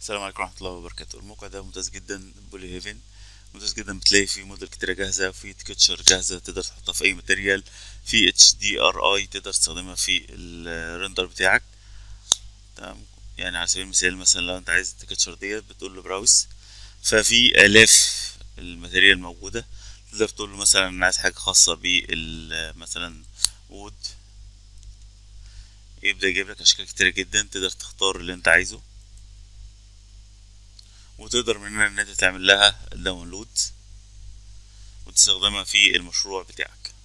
السلام عليكم ورحمة الله وبركاته الموقع ده ممتاز جدا بولي هيفن ممتاز جدا بتلاقي فيه موديل كتيرة جاهزة في تكتشر جاهزة تقدر تحطها في أي ماتيريال في اتش دي ار اي تقدر تستخدمها في الريندر بتاعك تمام يعني على سبيل المثال مثلا لو انت عايز التكتشر ديت بتقول له براوس ففي آلاف الماتيريال موجودة تقدر تقول له مثلا انا عايز حاجة خاصة بال مثلا وود يبدأ يجيب لك أشكال كتيرة جدا تقدر تختار اللي انت عايزه وتقدر من هنا ان انت تعمل لها داونلود وتستخدمها في المشروع بتاعك